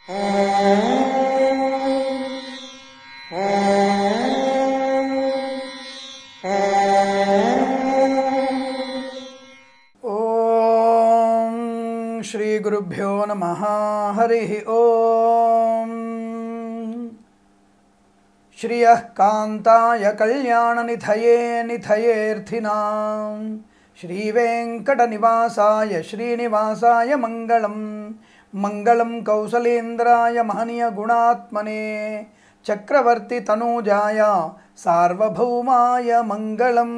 ఓం శ్రీ గురుభ్యో నమ హరి ఓం శ్రియ కాంతాయ కళ్యాణనిధయే నిధయేర్థినాం శ్రీవేంకటనివాసాయ శ్రీనివాసాయ మంగళం మంగళం కౌసలేంద్రాయ మహనీయ గుణాత్మనే చక్రవర్తి తనూజాయ సార్వభౌమాయ మంగళం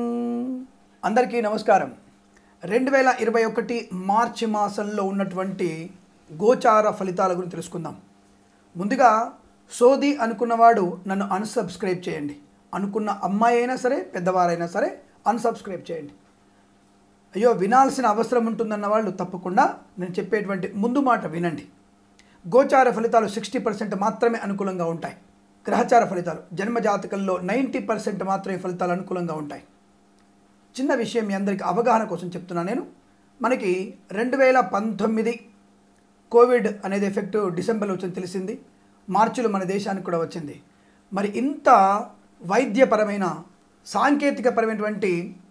అందరికీ నమస్కారం రెండు వేల ఇరవై ఒకటి మార్చి మాసంలో ఉన్నటువంటి గోచార ఫలితాల గురించి తెలుసుకుందాం ముందుగా సోది అనుకున్నవాడు నన్ను అన్సబ్స్క్రైబ్ చేయండి అనుకున్న అమ్మాయి అయినా సరే పెద్దవారైనా సరే అన్సబ్స్క్రైబ్ చేయండి అయ్యో వినాల్సిన అవసరం ఉంటుందన్న వాళ్ళు తప్పకుండా నేను చెప్పేటువంటి ముందు మాట వినండి గోచార ఫలితాలు సిక్స్టీ పర్సెంట్ మాత్రమే అనుకూలంగా ఉంటాయి గ్రహచార ఫలితాలు జన్మజాతకంలో నైంటీ పర్సెంట్ మాత్రమే ఫలితాలు అనుకూలంగా ఉంటాయి చిన్న విషయం మీ అందరికీ అవగాహన కోసం చెప్తున్నా నేను మనకి రెండు వేల పంతొమ్మిది కోవిడ్ అనేది ఎఫెక్ట్ డిసెంబర్లో వచ్చింది తెలిసింది మార్చిలో మన దేశానికి కూడా వచ్చింది మరి ఇంత వైద్యపరమైన సాంకేతికపరమైనటువంటి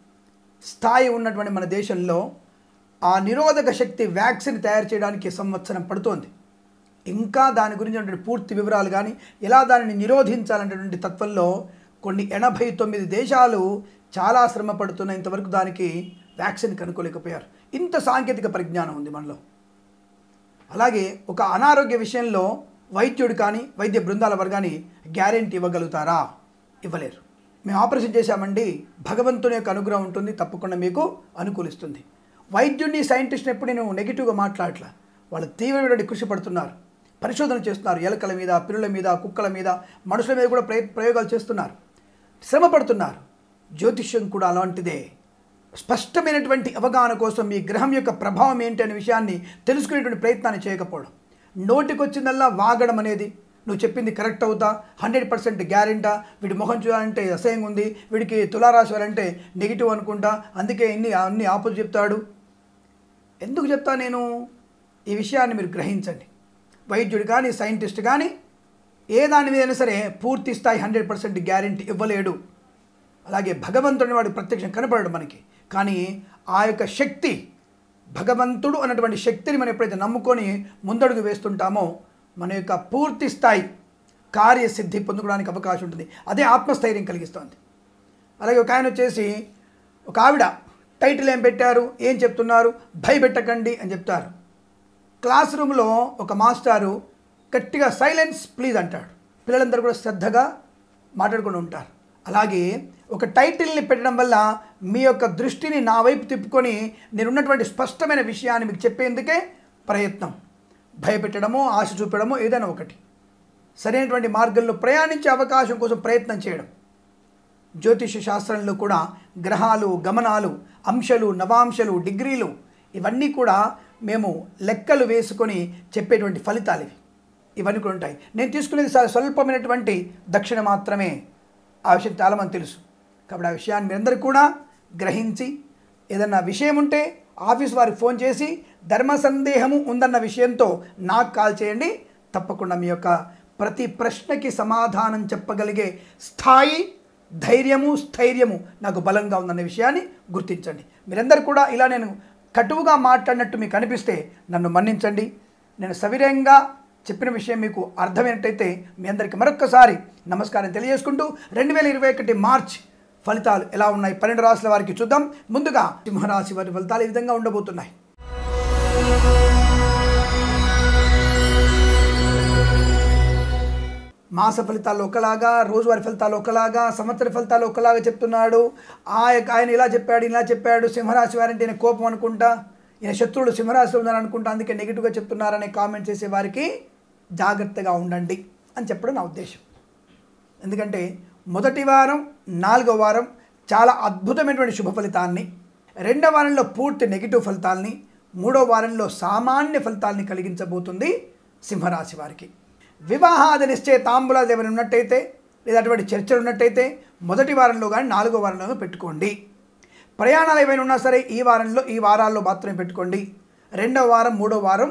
స్థాయి ఉన్నటువంటి మన దేశంలో ఆ నిరోధక శక్తి వ్యాక్సిన్ తయారు చేయడానికి సంవత్సరం పడుతోంది ఇంకా దాని గురించి పూర్తి వివరాలు కానీ ఎలా దానిని నిరోధించాలనేటువంటి తత్వంలో కొన్ని ఎనభై తొమ్మిది దేశాలు చాలా శ్రమ పడుతున్న ఇంతవరకు దానికి వ్యాక్సిన్ కనుక్కోలేకపోయారు ఇంత సాంకేతిక పరిజ్ఞానం ఉంది మనలో అలాగే ఒక అనారోగ్య విషయంలో వైద్యుడు కానీ వైద్య బృందాల వారు కానీ గ్యారెంటీ ఇవ్వగలుగుతారా ఇవ్వలేరు మేము ఆపరేషన్ చేశామండి భగవంతుని యొక్క అనుగ్రహం ఉంటుంది తప్పకుండా మీకు అనుకూలిస్తుంది వైద్యుడిని సైంటిస్ట్ని ఎప్పుడు నేను నెగిటివ్గా మాట్లాడట్లా వాళ్ళు తీవ్రమైన కృషి పడుతున్నారు పరిశోధన చేస్తున్నారు ఎలకల మీద పిల్లుల మీద కుక్కల మీద మనుషుల మీద కూడా ప్రయ ప్రయోగాలు చేస్తున్నారు శ్రమ పడుతున్నారు జ్యోతిష్యం కూడా అలాంటిదే స్పష్టమైనటువంటి అవగాహన కోసం మీ గ్రహం యొక్క ప్రభావం ఏంటి అనే విషయాన్ని తెలుసుకునేటువంటి ప్రయత్నాన్ని చేయకపోవడం నోటికొచ్చిందల్లా వాగడం అనేది నువ్వు చెప్పింది కరెక్ట్ అవుతా హండ్రెడ్ పర్సెంట్ గ్యారెంటా వీడి మొహం చూడాలంటే అసహ్యంగా ఉంది వీడికి తులారాశి వారంటే నెగిటివ్ అనుకుంటా అందుకే ఇన్ని అన్ని ఆపోజిట్ చెప్తాడు ఎందుకు చెప్తా నేను ఈ విషయాన్ని మీరు గ్రహించండి వైద్యుడు కానీ సైంటిస్ట్ కానీ ఏ దాని మీదైనా సరే పూర్తి స్థాయి హండ్రెడ్ పర్సెంట్ గ్యారెంటీ ఇవ్వలేడు అలాగే భగవంతుని వాడు ప్రత్యక్షం కనపడడు మనకి కానీ ఆ యొక్క శక్తి భగవంతుడు అన్నటువంటి శక్తిని మనం ఎప్పుడైతే నమ్ముకొని ముందడుగు వేస్తుంటామో మన యొక్క పూర్తి స్థాయి కార్యసిద్ధి పొందుకోవడానికి అవకాశం ఉంటుంది అదే ఆత్మస్థైర్యం కలిగిస్తుంది అలాగే ఒక ఆయన వచ్చేసి ఒక ఆవిడ టైటిల్ ఏం పెట్టారు ఏం చెప్తున్నారు భయపెట్టకండి అని చెప్తారు క్లాస్ రూమ్లో ఒక మాస్టారు గట్టిగా సైలెన్స్ ప్లీజ్ అంటాడు పిల్లలందరూ కూడా శ్రద్ధగా మాట్లాడుకుంటూ ఉంటారు అలాగే ఒక టైటిల్ని పెట్టడం వల్ల మీ యొక్క దృష్టిని నా వైపు తిప్పుకొని నేనున్నటువంటి స్పష్టమైన విషయాన్ని మీకు చెప్పేందుకే ప్రయత్నం భయపెట్టడమో ఆశ చూపడమో ఏదైనా ఒకటి సరైనటువంటి మార్గంలో ప్రయాణించే అవకాశం కోసం ప్రయత్నం చేయడం జ్యోతిష శాస్త్రంలో కూడా గ్రహాలు గమనాలు అంశాలు నవాంశాలు డిగ్రీలు ఇవన్నీ కూడా మేము లెక్కలు వేసుకొని చెప్పేటువంటి ఫలితాలు ఇవి ఇవన్నీ కూడా ఉంటాయి నేను తీసుకునేది చాలా స్వల్పమైనటువంటి దక్షిణ మాత్రమే ఆ విషయం చాలామంది తెలుసు కాబట్టి ఆ విషయాన్ని మీరందరూ కూడా గ్రహించి ఏదన్నా విషయం ఉంటే ఆఫీస్ వారికి ఫోన్ చేసి ధర్మ సందేహము ఉందన్న విషయంతో నాకు కాల్ చేయండి తప్పకుండా మీ యొక్క ప్రతి ప్రశ్నకి సమాధానం చెప్పగలిగే స్థాయి ధైర్యము స్థైర్యము నాకు బలంగా ఉందన్న విషయాన్ని గుర్తించండి మీరందరూ కూడా ఇలా నేను కటువుగా మాట్లాడినట్టు మీకు అనిపిస్తే నన్ను మన్నించండి నేను సవినయంగా చెప్పిన విషయం మీకు అర్థమైనట్టయితే మీ అందరికీ మరొక్కసారి నమస్కారం తెలియజేసుకుంటూ రెండు వేల ఇరవై ఒకటి మార్చ్ ఫలితాలు ఎలా ఉన్నాయి పన్నెండు రాశుల వారికి చూద్దాం ముందుగా సింహరాశి వారి ఫలితాలు ఈ విధంగా ఉండబోతున్నాయి మాస ఫలితాలు ఒకలాగా రోజువారి ఫలితాలు ఒకలాగా సంవత్సర ఫలితాలు ఒకలాగా చెప్తున్నాడు ఆ యొక్క ఆయన ఇలా చెప్పాడు ఇలా చెప్పాడు సింహరాశి వారంటే ఈయన కోపం అనుకుంటా ఈయన శత్రువులు సింహరాశి ఉందని అనుకుంటా అందుకే నెగిటివ్గా చెప్తున్నారనే కామెంట్ చేసే వారికి జాగ్రత్తగా ఉండండి అని చెప్పడం నా ఉద్దేశం ఎందుకంటే మొదటి వారం నాలుగో వారం చాలా అద్భుతమైనటువంటి శుభ ఫలితాన్ని రెండో వారంలో పూర్తి నెగిటివ్ ఫలితాల్ని మూడో వారంలో సామాన్య ఫలితాల్ని కలిగించబోతుంది సింహరాశి వారికి వివాహాది నిశ్చయ తాంబూలాలు ఏమైనా ఉన్నట్టయితే లేదా అటువంటి చర్చలు ఉన్నట్టయితే మొదటి వారంలో కానీ నాలుగో వారంలో కానీ పెట్టుకోండి ప్రయాణాలు ఏమైనా ఉన్నా సరే ఈ వారంలో ఈ వారాల్లో మాత్రమే పెట్టుకోండి రెండో వారం మూడో వారం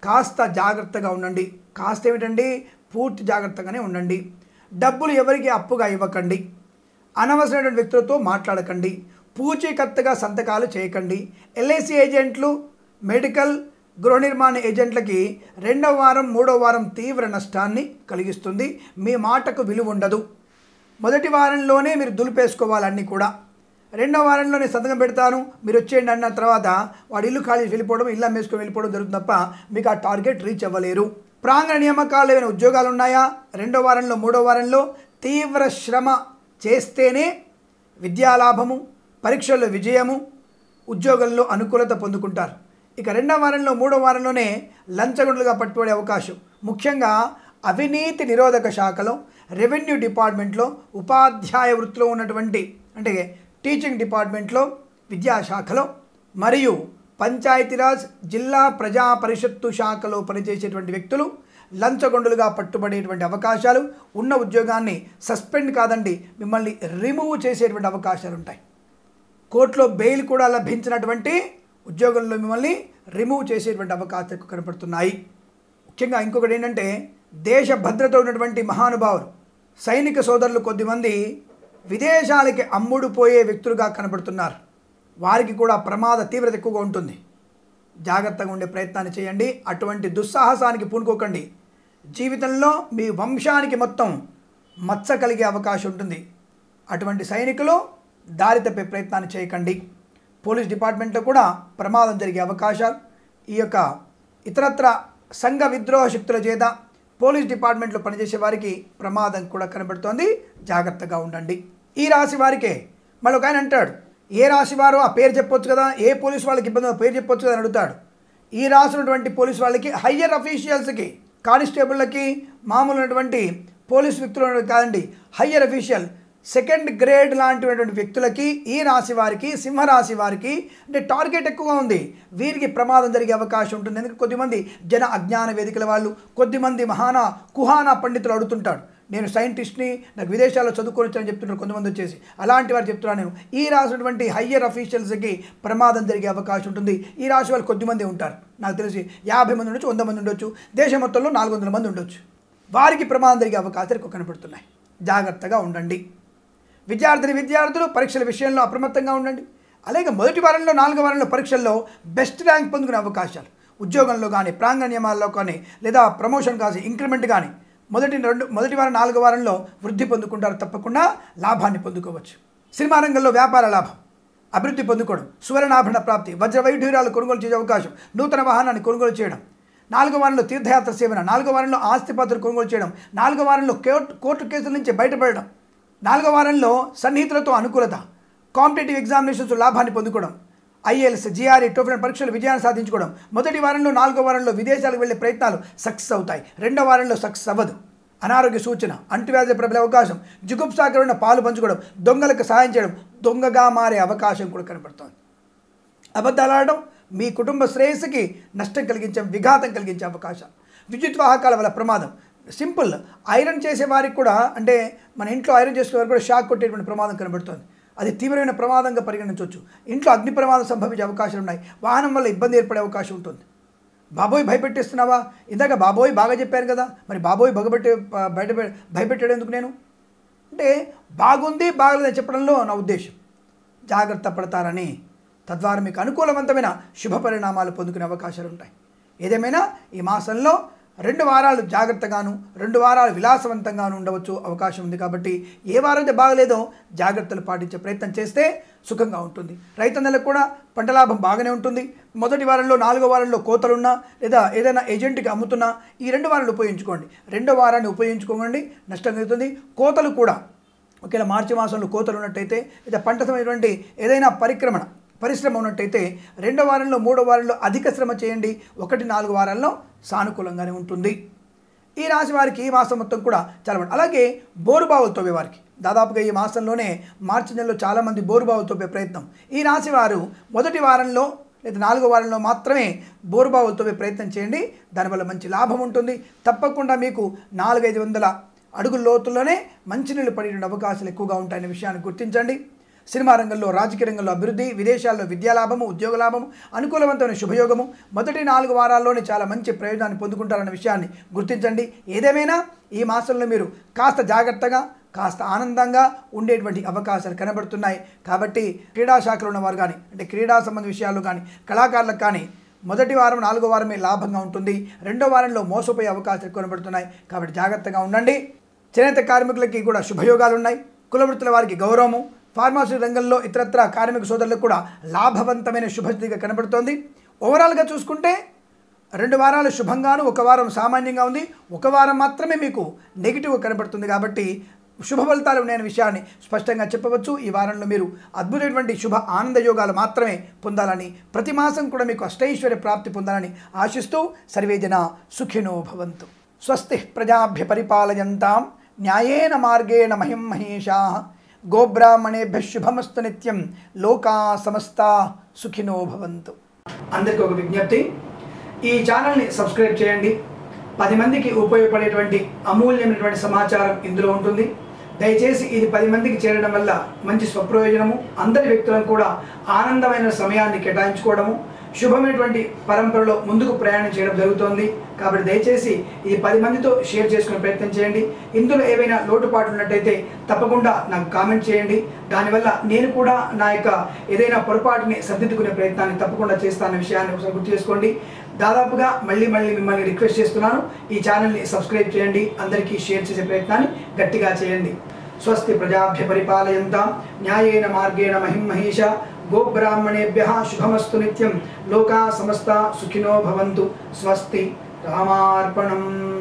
కాస్త జాగ్రత్తగా ఉండండి కాస్త ఏమిటండి పూర్తి జాగ్రత్తగానే ఉండండి డబ్బులు ఎవరికి అప్పుగా ఇవ్వకండి అనవసరమైన వ్యక్తులతో మాట్లాడకండి పూచీకత్తుగా సంతకాలు చేయకండి ఎల్ఐసి ఏజెంట్లు మెడికల్ గృహ నిర్మాణ ఏజెంట్లకి రెండవ వారం మూడవ వారం తీవ్ర నష్టాన్ని కలిగిస్తుంది మీ మాటకు విలువ ఉండదు మొదటి వారంలోనే మీరు దులిపేసుకోవాలి అన్నీ కూడా రెండో వారంలోనే సంతకం పెడతాను మీరు వచ్చేయండి అన్న తర్వాత వాడు ఇల్లు ఖాళీ చేసి వెళ్ళిపోవడం ఇల్లు అమ్మేసుకొని వెళ్ళిపోవడం జరుగుతుంది తప్ప మీకు ఆ టార్గెట్ రీచ్ అవ్వలేరు ప్రాంగణ నియామకాలు ఏమైనా ఉద్యోగాలు ఉన్నాయా రెండో వారంలో మూడో వారంలో తీవ్ర శ్రమ చేస్తేనే విద్యాలాభము పరీక్షల్లో విజయము ఉద్యోగంలో అనుకూలత పొందుకుంటారు ఇక రెండో వారంలో మూడో వారంలోనే లంచగొండలుగా పట్టుబడే అవకాశం ముఖ్యంగా అవినీతి నిరోధక శాఖలో రెవెన్యూ డిపార్ట్మెంట్లో ఉపాధ్యాయ వృత్తిలో ఉన్నటువంటి అంటే టీచింగ్ డిపార్ట్మెంట్లో విద్యాశాఖలో మరియు పంచాయతీరాజ్ జిల్లా ప్రజా పరిషత్తు శాఖలో పనిచేసేటువంటి వ్యక్తులు లంచగొండులుగా పట్టుబడేటువంటి అవకాశాలు ఉన్న ఉద్యోగాన్ని సస్పెండ్ కాదండి మిమ్మల్ని రిమూవ్ చేసేటువంటి అవకాశాలు ఉంటాయి కోర్టులో బెయిల్ కూడా లభించినటువంటి ఉద్యోగంలో మిమ్మల్ని రిమూవ్ చేసేటువంటి అవకాశాలు ఎక్కువ కనపడుతున్నాయి ముఖ్యంగా ఇంకొకటి ఏంటంటే దేశ భద్రత ఉన్నటువంటి మహానుభావులు సైనిక సోదరులు కొద్దిమంది విదేశాలకి అమ్ముడు పోయే వ్యక్తులుగా కనబడుతున్నారు వారికి కూడా ప్రమాద తీవ్రత ఎక్కువగా ఉంటుంది జాగ్రత్తగా ఉండే ప్రయత్నాన్ని చేయండి అటువంటి దుస్సాహసానికి పూనుకోకండి జీవితంలో మీ వంశానికి మొత్తం మచ్చ కలిగే అవకాశం ఉంటుంది అటువంటి సైనికులు దారి తప్పే ప్రయత్నాన్ని చేయకండి పోలీస్ డిపార్ట్మెంట్లో కూడా ప్రమాదం జరిగే అవకాశాలు ఈ యొక్క ఇతరత్ర సంఘ విద్రోహ శక్తుల చేత పోలీస్ డిపార్ట్మెంట్లో పనిచేసే వారికి ప్రమాదం కూడా కనబడుతోంది జాగ్రత్తగా ఉండండి ఈ రాశి వారికే మళ్ళీ ఒక ఆయన అంటాడు ఏ రాశి వారో ఆ పేరు చెప్పొచ్చు కదా ఏ పోలీస్ వాళ్ళకి ఇబ్బంది ఉందో పేరు చెప్పొచ్చు కదా అని అడుగుతాడు ఈ రాసి ఉన్నటువంటి పోలీస్ వాళ్ళకి హయ్యర్ అఫీషియల్స్కి కానిస్టేబుళ్ళకి మామూలు ఉన్నటువంటి పోలీస్ వ్యక్తులు కాదండి హయ్యర్ అఫీషియల్ సెకండ్ గ్రేడ్ లాంటిటువంటి వ్యక్తులకి ఈ రాశి వారికి సింహరాశి వారికి అంటే టార్గెట్ ఎక్కువగా ఉంది వీరికి ప్రమాదం జరిగే అవకాశం ఉంటుంది ఎందుకంటే కొద్దిమంది జన అజ్ఞాన వేదికల వాళ్ళు కొద్దిమంది మహాన కుహానా పండితులు అడుగుతుంటాడు నేను సైంటిస్ట్ని నాకు విదేశాల్లో చదువుకొని వచ్చానని చెప్తున్నారు కొంతమంది వచ్చేసి అలాంటి వారు చెప్తున్నాను నేను ఈ రాసినటువంటి హయ్యర్ అఫీషియల్స్కి ప్రమాదం జరిగే అవకాశం ఉంటుంది ఈ రాశి వాళ్ళు కొద్దిమంది ఉంటారు నాకు తెలిసి యాభై మంది ఉండొచ్చు వంద మంది ఉండొచ్చు దేశం మొత్తంలో నాలుగు వందల మంది ఉండొచ్చు వారికి ప్రమాదం జరిగే అవకాశాలు ఎక్కువ కనపడుతున్నాయి జాగ్రత్తగా ఉండండి విద్యార్థిని విద్యార్థులు పరీక్షల విషయంలో అప్రమత్తంగా ఉండండి అలాగే మొదటి వారంలో నాలుగో వారంలో పరీక్షల్లో బెస్ట్ ర్యాంక్ పొందుకునే అవకాశాలు ఉద్యోగంలో కానీ ప్రాంగణ నియమాల్లో కానీ లేదా ప్రమోషన్ కానీ ఇంక్రిమెంట్ కానీ మొదటి రెండు మొదటి వారం నాలుగో వారంలో వృద్ధి పొందుకుంటారు తప్పకుండా లాభాన్ని పొందుకోవచ్చు సినిమా రంగంలో వ్యాపార లాభం అభివృద్ధి పొందుకోవడం సువర్ణాభరణ ప్రాప్తి వజ్ర వైఢూర్యాలు కొనుగోలు చేసే అవకాశం నూతన వాహనాన్ని కొనుగోలు చేయడం నాలుగో వారంలో తీర్థయాత్ర సేవన నాలుగో వారంలో ఆస్తిపత్రులు కొనుగోలు చేయడం నాలుగో వారంలో కోర్టు కోర్టు కేసుల నుంచి బయటపడడం నాలుగో వారంలో సన్నిహితులతో అనుకూలత కాంపిటేటివ్ ఎగ్జామినేషన్స్ లాభాన్ని పొందుకోవడం ఐఏఎల్స్ జిఆర్ఈ టోఫిల్ పరీక్షలు విజయాన్ని సాధించుకోవడం మొదటి వారంలో నాలుగో వారంలో విదేశాలకు వెళ్ళే ప్రయత్నాలు సక్సెస్ అవుతాయి రెండో వారంలో సక్సెస్ అవ్వదు అనారోగ్య సూచన అంటువ్యాధి ప్రబలే అవకాశం జుగుప్సాకరమైన పాలు పంచుకోవడం దొంగలకు సహాయం చేయడం దొంగగా మారే అవకాశం కూడా కనబడుతోంది అబద్ధాలు ఆడడం మీ కుటుంబ శ్రేయస్సుకి నష్టం కలిగించే విఘాతం కలిగించే అవకాశాలు విద్యుత్ వాహకాల వల్ల ప్రమాదం సింపుల్ ఐరన్ చేసే వారికి కూడా అంటే మన ఇంట్లో ఐరన్ చేసే వారికి కూడా షాక్ కొట్టేటువంటి ప్రమాదం కనబడుతుంది అది తీవ్రమైన ప్రమాదంగా పరిగణించవచ్చు ఇంట్లో అగ్ని ప్రమాదం సంభవించే అవకాశాలు ఉన్నాయి వాహనం వల్ల ఇబ్బంది ఏర్పడే అవకాశం ఉంటుంది బాబోయ్ భయపెట్టిస్తున్నావా ఇందాక బాబోయ్ బాగా చెప్పారు కదా మరి బాబోయ్ బగబెట్టి బయట భయపెట్టాడు ఎందుకు నేను అంటే బాగుంది బాగలేదని చెప్పడంలో నా ఉద్దేశం జాగ్రత్త పడతారని తద్వారా మీకు అనుకూలవంతమైన శుభ పరిణామాలు పొందుకునే అవకాశాలు ఉంటాయి ఏదేమైనా ఈ మాసంలో రెండు వారాలు జాగ్రత్తగాను రెండు వారాలు విలాసవంతంగాను ఉండవచ్చు అవకాశం ఉంది కాబట్టి ఏ వారం అయితే బాగలేదో జాగ్రత్తలు పాటించే ప్రయత్నం చేస్తే సుఖంగా ఉంటుంది రైతన్నలకు కూడా పంట లాభం బాగానే ఉంటుంది మొదటి వారంలో నాలుగో వారంలో కోతలున్నా లేదా ఏదైనా ఏజెంట్కి అమ్ముతున్నా ఈ రెండు వారాలు ఉపయోగించుకోండి రెండో వారాన్ని ఉపయోగించుకోండి నష్టం కలుగుతుంది కోతలు కూడా ఒకవేళ మార్చి మాసంలో కోతలు ఉన్నట్టయితే లేదా పంట సమయటువంటి ఏదైనా పరిక్రమణ పరిశ్రమ ఉన్నట్టయితే రెండో వారంలో మూడో వారంలో అధిక శ్రమ చేయండి ఒకటి నాలుగు వారాల్లో సానుకూలంగానే ఉంటుంది ఈ రాశి వారికి ఈ మాసం మొత్తం కూడా చాలా బాగుంది. అలాగే బోరుబావులు తవ్వే వారికి దాదాపుగా ఈ మాసంలోనే మార్చి నెలలో చాలామంది బోరుబావులు తవ్వే ప్రయత్నం ఈ రాశి వారు మొదటి వారంలో లేదా నాలుగో వారంలో మాత్రమే బోరుబావులు తవ్వే ప్రయత్నం చేయండి దానివల్ల మంచి లాభం ఉంటుంది తప్పకుండా మీకు నాలుగైదు వందల అడుగుల లోతుల్లోనే మంచినీళ్ళు పడేటువంటి అవకాశాలు ఎక్కువగా ఉంటాయనే విషయాన్ని గుర్తించండి సినిమా రంగంలో రాజకీయ రంగంలో అభివృద్ధి విదేశాల్లో విద్యాలాభము ఉద్యోగ లాభము అనుకూలవంతమైన శుభయోగము మొదటి నాలుగు వారాల్లోనే చాలా మంచి ప్రయోజనాన్ని పొందుకుంటారన్న విషయాన్ని గుర్తించండి ఏదేమైనా ఈ మాసంలో మీరు కాస్త జాగ్రత్తగా కాస్త ఆనందంగా ఉండేటువంటి అవకాశాలు కనబడుతున్నాయి కాబట్టి క్రీడా శాఖలో ఉన్నవారు కానీ అంటే క్రీడా సంబంధ విషయాలు కానీ కళాకారులకు కానీ మొదటి వారం నాలుగో వారమే లాభంగా ఉంటుంది రెండో వారంలో మోసపోయే అవకాశాలు కనబడుతున్నాయి కాబట్టి జాగ్రత్తగా ఉండండి చేనేత కార్మికులకి కూడా శుభయోగాలు ఉన్నాయి కులవృత్తుల వారికి గౌరవము ఫార్మసీ రంగంలో ఇతరత్ర కార్మిక సోదరులకు కూడా లాభవంతమైన శుభస్థితిగా కనబడుతోంది ఓవరాల్గా చూసుకుంటే రెండు వారాలు శుభంగాను ఒక వారం సామాన్యంగా ఉంది ఒక వారం మాత్రమే మీకు నెగిటివ్ కనబడుతుంది కాబట్టి శుభ ఫలితాలు ఉన్నాయనే విషయాన్ని స్పష్టంగా చెప్పవచ్చు ఈ వారంలో మీరు అద్భుతమైనటువంటి శుభ ఆనంద యోగాలు మాత్రమే పొందాలని ప్రతి మాసం కూడా మీకు అష్టైశ్వర్య ప్రాప్తి పొందాలని ఆశిస్తూ సర్వేజన సుఖినో భవంతు స్వస్తి ప్రజాభ్య పరిపాలయంతాం న్యాయేన మార్గేణ మహిం మహేషా గోబ్రాహ్మణేభ్య శుభమస్తు నిత్యం లోకా సమస్తా సుఖినో భవంతు అందరికీ ఒక విజ్ఞప్తి ఈ ఛానల్ని సబ్స్క్రైబ్ చేయండి పది మందికి ఉపయోగపడేటువంటి అమూల్యమైనటువంటి సమాచారం ఇందులో ఉంటుంది దయచేసి ఇది పది మందికి చేరడం వల్ల మంచి స్వప్రయోజనము అందరి వ్యక్తులను కూడా ఆనందమైన సమయాన్ని కేటాయించుకోవడము శుభమైనటువంటి పరంపరలో ముందుకు ప్రయాణం చేయడం జరుగుతోంది కాబట్టి దయచేసి ఇది పది మందితో షేర్ చేసుకునే ప్రయత్నం చేయండి ఇందులో ఏవైనా లోటుపాట్లు ఉన్నట్టయితే తప్పకుండా నాకు కామెంట్ చేయండి దానివల్ల నేను కూడా నా యొక్క ఏదైనా పొరపాటుని సర్దిద్దుకునే ప్రయత్నాన్ని తప్పకుండా చేస్తానన్న విషయాన్ని ఒకసారి గుర్తు చేసుకోండి దాదాపుగా మళ్ళీ మళ్ళీ మిమ్మల్ని రిక్వెస్ట్ చేస్తున్నాను ఈ ఛానల్ని సబ్స్క్రైబ్ చేయండి అందరికీ షేర్ చేసే ప్రయత్నాన్ని గట్టిగా చేయండి స్వస్తి ప్రజాభ్య పరిపాలయంతాం న్యాయేన మార్గేణ మహిం మహేష గోబ్రాహ్మణేభ్య శుభమస్తు నిత్యం లోకా సమస్త సుఖినో భవంతు స్వస్తి రామార్పణం